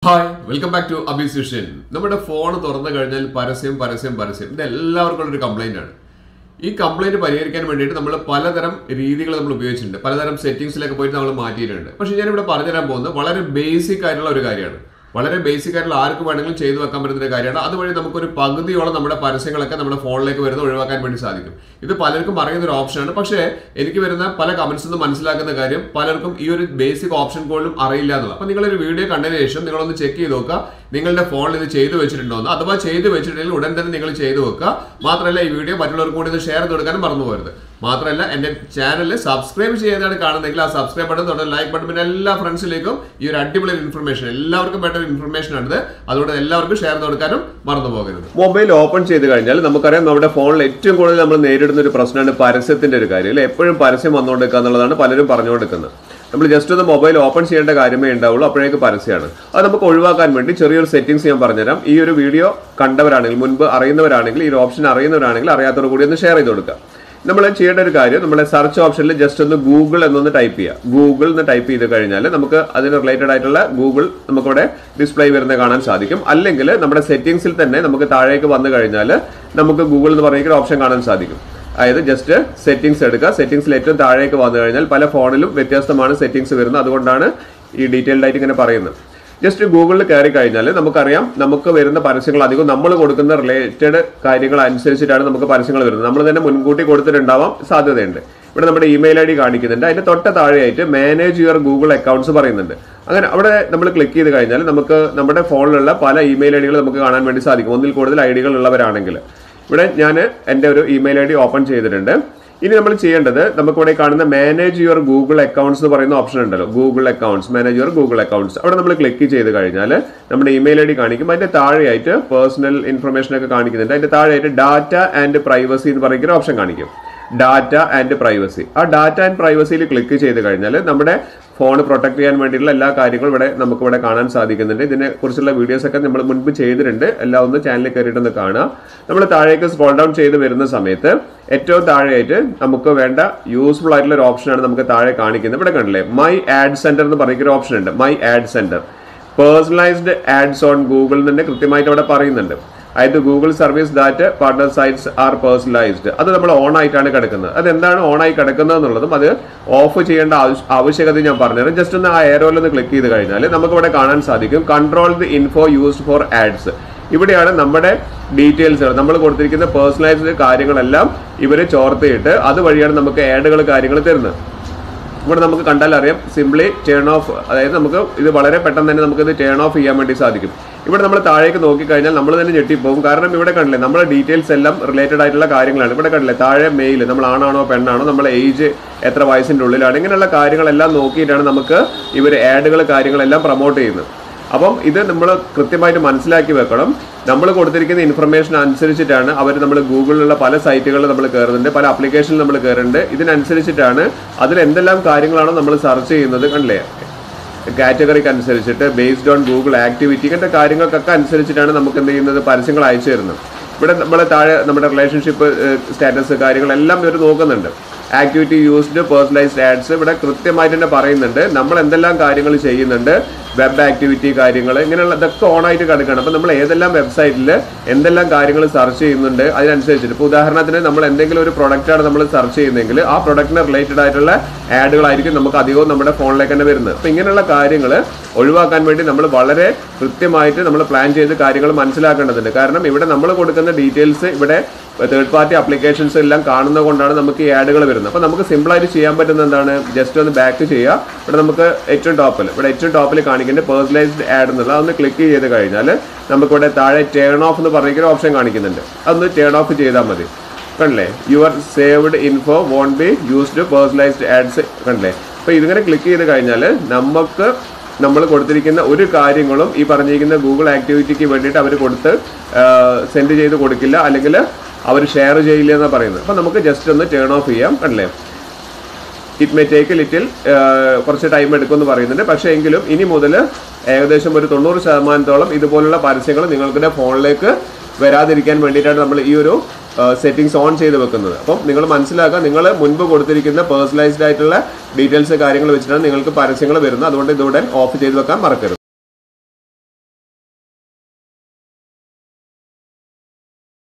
hi welcome back to അബിസിഷ്യൻ നമ്മുടെ phone തുറന്നു കഴിഞ്ഞാൽ പരസ്യം പരസ്യം പരസ്യം ഇത് എല്ലാവർക്കും ഉള്ള ഒരു കംപ്ലൈന്റ് ആണ് ഈ കംപ്ലൈന്റ് പരിഹരിക്കാൻ വേണ്ടിയിട്ട് നമ്മൾ പലതരം രീതികൾ നമ്മൾ ഉപയോഗിച്ചിട്ടുണ്ട് പലതരം സെറ്റിംഗ്സിലൊക്കെ പോയിട്ട് നമ്മൾ മാറ്റിയിട്ടുണ്ട് പക്ഷേ ഞാനിവിടെ പറഞ്ഞുതരാൻ പോകുന്നത് വളരെ ബേസിക് ആയിട്ടുള്ള ഒരു കാര്യമാണ് വളരെ ബേസിക് ആയിട്ടുള്ള ആർക്ക് വേണമെങ്കിലും ചെയ്തു വെക്കാൻ പറ്റുന്ന ഒരു കാര്യമാണ് അതുവഴി നമുക്കൊരു പകുതിയോളം നമ്മുടെ പരസ്യങ്ങളൊക്കെ നമ്മുടെ ഫോണിലേക്ക് വരുന്നത് ഒഴിവാക്കാൻ വേണ്ടി സാധിക്കും ഇത് പലർക്കും അറിയുന്ന ഒരു ഓപ്ഷനാണ് പക്ഷേ എനിക്ക് വരുന്ന പല കമന്റ്സ് നിന്ന് മനസ്സിലാക്കുന്ന കാര്യം പലർക്കും ഈ ഒരു ബേസിക് ഓപ്ഷൻ പോലും അറിയില്ല എന്നുള്ളത് അപ്പൊ നിങ്ങളൊരു വീഡിയോ കണ്ടതിന് ശേഷം നിങ്ങളൊന്ന് ചെക്ക് ചെയ്ത് നോക്കുക നിങ്ങളുടെ ഫോണിൽ ഇത് ചെയ്തു വെച്ചിട്ടുണ്ടോ എന്ന് അഥവാ ചെയ്തു വെച്ചിട്ടുണ്ടെങ്കിൽ ഉടൻ തന്നെ നിങ്ങൾ ചെയ്തു വെക്കുക മാത്രമല്ല ഈ വീഡിയോ മറ്റുള്ളവർക്ക് കൂടി ഇത് ഷെയർ ചെയ്ത് കൊടുക്കാനും മറന്നു പോകരുത് മാത്രമല്ല എന്റെ ചാനൽ സബ്സ്ക്രൈബ് ചെയ്താണ് കാണുന്നതെങ്കിൽ ആ സബ്സ്ക്രൈബ് ബട്ടൺ തൊട്ട് ലൈക്ക് ബട്ടൺ പിന്നെ എല്ലാ ഫ്രണ്ട്സിലേക്കും ഈ ഒരു അടിപൊളി ഇൻഫർമേഷൻ എല്ലാവർക്കും വേണ്ട ഇൻഫർമേഷൻ ആണ് അതുകൊണ്ട് എല്ലാവർക്കും ഷെയർ ചെയ്ത് കൊടുക്കാനും മറന്നു പോകരുത് മൊബൈൽ ഓപ്പൺ ചെയ്ത് കഴിഞ്ഞാൽ നമുക്കറിയാം നമ്മുടെ ഫോണിൽ ഏറ്റവും കൂടുതൽ നമ്മൾ നേരിടുന്ന ഒരു പ്രശ്നമാണ് പരസ്യത്തിന്റെ ഒരു കാര്യം അല്ലെ എപ്പോഴും പരസ്യം വന്നുകൊണ്ടിരിക്കുക എന്നുള്ളതാണ് പലരും പറഞ്ഞുകൊണ്ടിരിക്കുന്നത് നമ്മൾ ജസ്റ്റ് ഒന്ന് മൊബൈൽ ഓപ്പൺ ചെയ്യേണ്ട കാര്യമേ ഉണ്ടാവുള്ളൂ അപ്പോഴേക്ക് പരസ്യമാണ് അത് നമുക്ക് ഒഴിവാക്കാൻ വേണ്ടി ചെറിയൊരു സെറ്റിംഗ്സ് ഞാൻ പറഞ്ഞുതരാം ഈ ഒരു വീഡിയോ കണ്ടവരാണെങ്കിൽ മുൻപ് അറിയുന്നവരാണെങ്കിൽ ഈ ഒരു ഓപ്ഷൻ അറിയുന്നവരാണെങ്കിൽ അറിയാത്തവർ കൂടി ഒന്ന് ഷെയർ ചെയ്ത് കൊടുക്കുക നമ്മൾ ചെയ്യേണ്ട ഒരു കാര്യം നമ്മുടെ സെർച്ച് ഓപ്ഷനിൽ ജസ്റ്റ് ഒന്ന് ഗൂഗിൾ എന്നൊന്ന് ടൈപ്പ് ചെയ്യുക ഗൂഗിൾ എന്ന് ടൈപ്പ് ചെയ്ത് കഴിഞ്ഞാൽ നമുക്ക് അതിന് റിലേറ്റഡ് ആയിട്ടുള്ള ഗൂഗിൾ നമുക്കിവിടെ ഡിസ്പ്ലേ വരുന്നത് കാണാൻ സാധിക്കും അല്ലെങ്കിൽ നമ്മുടെ സെറ്റിംഗ്സിൽ തന്നെ നമുക്ക് താഴേക്ക് വന്നു കഴിഞ്ഞാൽ നമുക്ക് ഗൂഗിൾ എന്ന് പറയുന്ന ഓപ്ഷൻ കാണാൻ സാധിക്കും അതായത് ജസ്റ്റ് സെറ്റിംഗ്സ് എടുക്കുക സെറ്റിംഗ്സിൽ ഏറ്റവും താഴേക്ക് വന്നു കഴിഞ്ഞാൽ പല ഫോണിലും വ്യത്യസ്തമാണ് സെറ്റിംഗ്സ് വരുന്നത് അതുകൊണ്ടാണ് ഈ ഡീറ്റെയിൽഡ് ആയിട്ട് ഇങ്ങനെ പറയുന്നത് ജസ്റ്റ് ഗൂഗിളിൽ കയറി കഴിഞ്ഞാൽ നമുക്കറിയാം നമുക്ക് വരുന്ന പരസ്യങ്ങൾ അധികം നമ്മൾ കൊടുക്കുന്ന റിലേറ്റഡ് കാര്യങ്ങൾ അനുസരിച്ചിട്ടാണ് നമുക്ക് പരസ്യങ്ങൾ വരുന്നത് നമ്മൾ തന്നെ മുൻകൂട്ടി കൊടുത്തിട്ടുണ്ടാവാം സാധ്യതയുണ്ട് ഇവിടെ നമ്മുടെ ഇമെയിൽ ഐ ഡി കാണിക്കുന്നുണ്ട് അതിന്റെ തൊട്ട താഴെയായിട്ട് മാനേജ് യുവർ ഗൂഗിൾ അക്കൗണ്ട്സ് പറയുന്നുണ്ട് അങ്ങനെ അവിടെ നമ്മൾ ക്ലിക്ക് ചെയ്ത് കഴിഞ്ഞാൽ നമുക്ക് നമ്മുടെ ഫോണിലുള്ള പല ഇമെയിൽ ഐ ഡികൾ നമുക്ക് കാണാൻ വേണ്ടി സാധിക്കും ഒന്നിൽ കൂടുതൽ ഐ ഡികൾ ഉള്ളവരാണെങ്കിൽ ഇവിടെ ഞാൻ എൻ്റെ ഒരു ഇമെയിൽ ഐ ഡി ഓപ്പൺ ചെയ്തിട്ടുണ്ട് ഇനി നമ്മൾ ചെയ്യേണ്ടത് നമുക്കിവിടെ കാണുന്ന മാനേജ് യുവർ ഗൂഗിൾ അക്കൗണ്ട്സ് എന്ന് പറയുന്ന ഓപ്ഷൻ ഉണ്ടല്ലോ Google accounts manage your Google accounts അവിടെ നമ്മൾ ക്ലിക്ക് ചെയ്ത് കഴിഞ്ഞാൽ നമ്മുടെ ഇമെയിൽ ഐ ഡി കാണിക്കും അതിന്റെ താഴെയായിട്ട് പേഴ്സണൽ ഇൻഫർമേഷൻ ഒക്കെ കാണിക്കുന്നുണ്ട് അതിന്റെ താഴെയായിട്ട് ഡാറ്റ ആൻഡ് പ്രൈവസി എന്ന് പറയുന്ന ഓപ്ഷൻ കാണിക്കും ഡാറ്റ ആൻഡ് പ്രൈവസി ആ ഡാറ്റ ആൻഡ് പ്രൈവസിയിൽ ക്ലിക്ക് ചെയ്ത് കഴിഞ്ഞാൽ നമ്മുടെ ഫോൺ പ്രൊട്ടക്ട് ചെയ്യാൻ വേണ്ടിയിട്ടുള്ള എല്ലാ കാര്യങ്ങളും ഇവിടെ നമുക്ക് ഇവിടെ കാണാൻ സാധിക്കുന്നുണ്ട് ഇതിനെ കുറിച്ചുള്ള വീഡിയോസ് ഒക്കെ നമ്മൾ മുൻപ് ചെയ്തിട്ടുണ്ട് എല്ലാം ഒന്ന് ചാനലിൽ കയറിയിട്ടൊന്ന് കാണുക നമ്മൾ താഴേക്ക് സ്ക്രോൾ ഡൗൺ ചെയ്ത് വരുന്ന സമയത്ത് ഏറ്റവും താഴെയായിട്ട് നമുക്ക് വേണ്ട യൂസ്ഫുൾ ആയിട്ടുള്ള ഒരു ഓപ്ഷനാണ് നമുക്ക് താഴെ കാണിക്കുന്നത് ഇവിടെ കണ്ടില്ലേ മൈ ആഡ് സെന്റർ എന്ന് പറയുന്ന ഒരു ഓപ്ഷൻ ഉണ്ട് my ad center personalised ads on Google തന്നെ കൃത്യമായിട്ട് അവിടെ പറയുന്നുണ്ട് അതായത് Google service that partner sites are personalised അത് നമ്മൾ ഓൺ ആയിട്ടാണ് കിടക്കുന്നത് അത് എന്താണ് ഓൺ ആയി കിടക്കുന്നത് എന്നുള്ളതും അത് ഓഫ് ചെയ്യേണ്ട ആവശ്യ- ആവശ്യകത ഞാൻ പറഞ്ഞുതരാം ജസ്റ്റ് ഒന്ന് ആ എയറോയിൽ ഒന്ന് ക്ലിക്ക് ചെയ്ത് കഴിഞ്ഞാൽ നമുക്ക് ഇവിടെ കാണാൻ സാധിക്കും control the info used for ads ഇവിടെയാണ് നമ്മുടെ ഡീറ്റെയിൽസ് നമ്മൾ കൊടുത്തിരിക്കുന്ന പേഴ്സണലൈസ്ഡ് കാര്യങ്ങളെല്ലാം ഇവർ ചോർത്തിയിട്ട് അതുവഴിയാണ് നമുക്ക് ആഡുകൾ കാര്യങ്ങൾ തരുന്നത് ഇവിടെ നമുക്ക് കണ്ടാൽ അറിയാം സിംപ്ലി ടേൺ ഓഫ് അതായത് നമുക്ക് ഇത് വളരെ പെട്ടെന്ന് തന്നെ നമുക്ക് ഇത് ടേൺ ഓഫ് ചെയ്യാൻ വേണ്ടി സാധിക്കും ഇവിടെ നമ്മൾ താഴേക്ക് നോക്കിക്കഴിഞ്ഞാൽ നമ്മൾ തന്നെ ഞെട്ടിപ്പോകും കാരണം ഇവിടെ കണ്ടില്ലേ നമ്മുടെ ഡീറ്റെയിൽസ് എല്ലാം റിലേറ്റഡ് ആയിട്ടുള്ള കാര്യങ്ങളാണ് ഇവിടെ കണ്ടില്ലേ താഴെ മെയിൽ നമ്മൾ ആണാണോ പെണ്ണാണോ നമ്മളെ ഏജ് എത്ര വയസ്സിൻ്റെ ഉള്ളിലാണ് ഇങ്ങനെയുള്ള കാര്യങ്ങളെല്ലാം നോക്കിയിട്ടാണ് നമുക്ക് ഇവർ ആഡുകൾ കാര്യങ്ങളെല്ലാം പ്രൊമോട്ട് ചെയ്യുന്നത് അപ്പം ഇത് നമ്മൾ കൃത്യമായിട്ട് മനസ്സിലാക്കി വെക്കണം നമ്മൾ കൊടുത്തിരിക്കുന്ന ഇൻഫർമേഷൻ അനുസരിച്ചിട്ടാണ് അവർ നമ്മൾ ഗൂഗിളിലുള്ള പല സൈറ്റുകളിൽ നമ്മൾ കയറുന്നുണ്ട് പല ആപ്ലിക്കേഷനിൽ നമ്മൾ കയറുന്നുണ്ട് ഇതിനനുസരിച്ചിട്ടാണ് അതിൽ എന്തെല്ലാം കാര്യങ്ങളാണോ നമ്മൾ സെർച്ച് ചെയ്യുന്നത് കണ്ടില്ലേ കാറ്റഗറിക്ക് അനുസരിച്ചിട്ട് ബേസ്ഡ് ഓൺ ഗൂഗിൾ ആക്ടിവിറ്റി ഇങ്ങനത്തെ കാര്യങ്ങൾക്കൊക്കെ അനുസരിച്ചിട്ടാണ് നമുക്ക് എന്ത് ചെയ്യുന്നത് പരസ്യങ്ങൾ അയച്ചു തരുന്നത് ഇവിടെ നമ്മൾ താഴെ നമ്മുടെ റിലേഷൻഷിപ്പ് സ്റ്റാറ്റസ് കാര്യങ്ങളെല്ലാം ഇവർ നോക്കുന്നുണ്ട് ആക്ടിവിറ്റി യൂസ്ഡ് പേഴ്സണലൈസ്ഡ് ആഡ്സ് ഇവിടെ കൃത്യമായിട്ട് തന്നെ പറയുന്നുണ്ട് നമ്മൾ എന്തെല്ലാം കാര്യങ്ങൾ ചെയ്യുന്നുണ്ട് വെബ് ആക്ടിവിറ്റി കാര്യങ്ങൾ ഇങ്ങനെയുള്ള ഇതൊക്കെ ഓൺ ആയിട്ട് കിടക്കണം അപ്പോൾ നമ്മൾ ഏതെല്ലാം വെബ്സൈറ്റിൽ എന്തെല്ലാം കാര്യങ്ങൾ സെർച്ച് ചെയ്യുന്നുണ്ട് അതിനനുസരിച്ചിട്ട് ഇപ്പോൾ ഉദാഹരണത്തിന് നമ്മൾ എന്തെങ്കിലും ഒരു പ്രൊഡക്റ്റാണ് നമ്മൾ സെർച്ച് ചെയ്യുന്നതെങ്കിൽ ആ പ്രൊഡക്റ്റിന് റിലേറ്റഡ് ആയിട്ടുള്ള ആഡുകളായിരിക്കും നമുക്ക് അധികവും നമ്മുടെ ഫോണിലേക്ക് തന്നെ വരുന്നത് അപ്പോൾ ഇങ്ങനെയുള്ള കാര്യങ്ങൾ ഒഴിവാക്കാൻ വേണ്ടി നമ്മൾ വളരെ കൃത്യമായിട്ട് നമ്മൾ പ്ലാൻ ചെയ്ത് കാര്യങ്ങൾ മനസ്സിലാക്കേണ്ടതുണ്ട് കാരണം ഇവിടെ നമ്മൾ കൊടുക്കുന്ന ഡീറ്റെയിൽസ് ഇവിടെ തേർഡ് പാർട്ടി അപ്ലിക്കേഷൻസ് എല്ലാം കാണുന്നത് കൊണ്ടാണ് നമുക്ക് ഈ ആഡുകൾ വരുന്നത് അപ്പോൾ നമുക്ക് സിമ്പിളായിട്ട് ചെയ്യാൻ പറ്റുന്ന എന്താണ് ജസ്റ്റ് ഒന്ന് ബാക്ക് ചെയ്യുക ഇവിടെ നമുക്ക് ഏറ്റവും ടോപ്പിൽ ഇവിടെ ഏറ്റവും ടോപ്പിൽ കാണിക്കേണ്ട പേഴ്സണലൈസ്ഡ് ആഡ് എന്നുള്ളത് അതൊന്ന് ക്ലിക്ക് ചെയ്ത് കഴിഞ്ഞാൽ നമുക്കിവിടെ താഴെ ടേൺ ഓഫ് എന്ന് പറയുന്ന ഓപ്ഷൻ കാണിക്കുന്നുണ്ട് അതൊന്ന് ടേൺ ഓഫ് ചെയ്താൽ മതി കണ്ടില്ലേ your saved info won't be used personalised ads കണ്ടില്ലേ അപ്പോൾ ഇതിങ്ങനെ ക്ലിക്ക് ചെയ്ത് കഴിഞ്ഞാൽ നമുക്ക് നമ്മൾ കൊടുത്തിരിക്കുന്ന ഒരു കാര്യങ്ങളും ഈ പറഞ്ഞിരിക്കുന്ന ഗൂഗിൾ ആക്ടിവിറ്റിക്ക് വേണ്ടിയിട്ട് അവർ കൊടുത്ത് സെൻഡ് ചെയ്ത് കൊടുക്കില്ല അല്ലെങ്കിൽ അവർ ഷെയർ ചെയ്യില്ല എന്നാണ് പറയുന്നത് അപ്പോൾ നമുക്ക് ജസ്റ്റ് ഒന്ന് ടേൺ ഓഫ് ചെയ്യാം കണ്ടില്ലേ ഇറ്റ് മേ ടേക്ക് ലിറ്റിൽ കുറച്ച് ടൈം എടുക്കുമെന്ന് പറയുന്നുണ്ട് പക്ഷേ എങ്കിലും ഇനി മുതൽ ഏകദേശം ഒരു തൊണ്ണൂറ് ശതമാനത്തോളം ഇതുപോലുള്ള പരസ്യങ്ങൾ നിങ്ങളുടെ ഫോണിലേക്ക് വരാതിരിക്കാൻ വേണ്ടിയിട്ടാണ് നമ്മൾ ഈ ഒരു സെറ്റിംഗ്സ് ഓൺ ചെയ്ത് വെക്കുന്നത് അപ്പം നിങ്ങൾ മനസ്സിലാക്കുക നിങ്ങൾ മുൻപ് കൊടുത്തിരിക്കുന്ന പേഴ്സണലൈസ്ഡ് ആയിട്ടുള്ള ഡീറ്റെയിൽസ് കാര്യങ്ങൾ വെച്ചിട്ടാണ് നിങ്ങൾക്ക് പരസ്യങ്ങൾ വരുന്നത് അതുകൊണ്ട് ഇതുടൻ ഓഫ് ചെയ്ത് വെക്കാൻ മറക്കരുത്